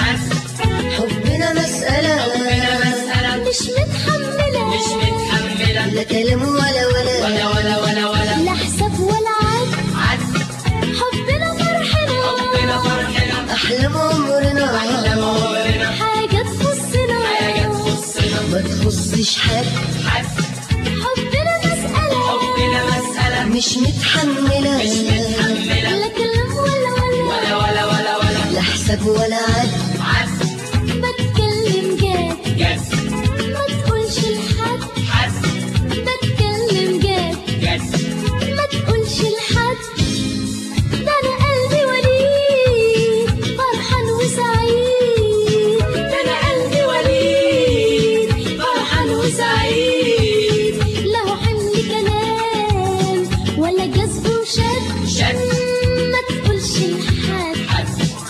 حد حبنا مسألة حبنا مسألة مش متحملة مش متحملة لا كلام ولا ولا ولا ولا ولا ولا لا حساب ولا عد عد حبنا فرحنا حبنا فرحنا أحلام عمرنا أحلام عمرنا حاجة تخصنا حاجة تخصنا ما تخصش حد حد حبنا مسألة حبنا مسألة مش متحملة مش متحملة لا كلام ولا ولا ولا ولا ولا ولا لا حساب ولا عد عد بتكلم جد جد ما تقولش لحد حد بتكلم جد جد ما تقولش لحد ده انا قلبي وليد فرحان وسعيد ده أنا قلبي وليد فرحان وسعيد له حمل كلام ولا جذب وشد شد ما تقولش لحد حد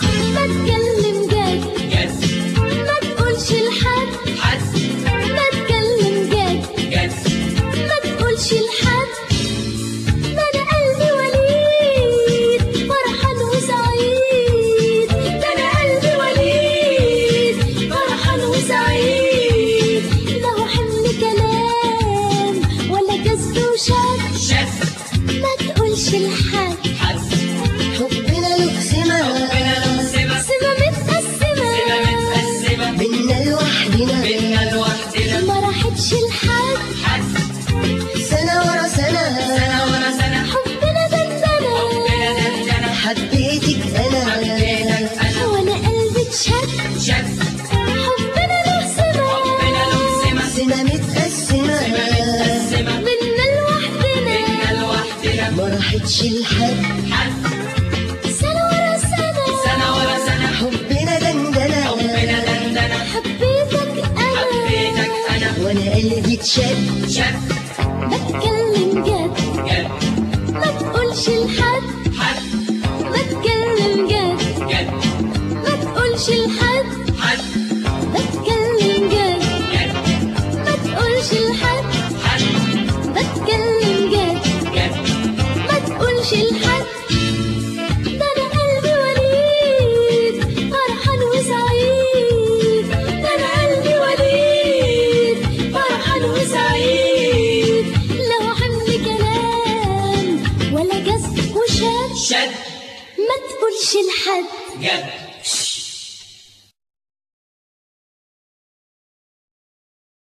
بتكلم جد جد ما تقولش لحد حد بتكلم جد جد ما تقولش لحد ده انا قلبي وليد فرحان وسعيد ده أنا قلبي وليد فرحان وسعيد له حمل كلام ولا جذب وشد شد ما تقولش لحد حد حبنا له سمة ربنا له سمة سما متقسمة سمة متقسمة بينا لوحدنا بينا لوحدنا ما راحتش لحد حد سنة ورا سنة سنة ورا سنة حبنا دندنة حبنا دندنة حبيتك أنا حبيتك أنا وانا قلبي اتشد شد حبنا له سما حبنا له سمة سنة متقسمة متقسمة منا لوحدنا بينا لوحدنا ما راحتش لحد حد سنة ورا سنة سنة ورا سنة حبنا دندنة حبنا دندنة حبيتك أنا حبيتك أنا وانا قلبي اتشد شد بتكلم جد جد ما تقولش لحد حد بتكلم جد جد ما تقولش لحد حد بتكلم جد جد ما تقولش لحد حد بتكلم جد جد ما تقولش لحد ده انا قلبي وليد فرحان وسعيد ده انا قلبي وليد فرحان وسعيد له حمل كلام ولا جذب وشد شد ما تقولش لحد جد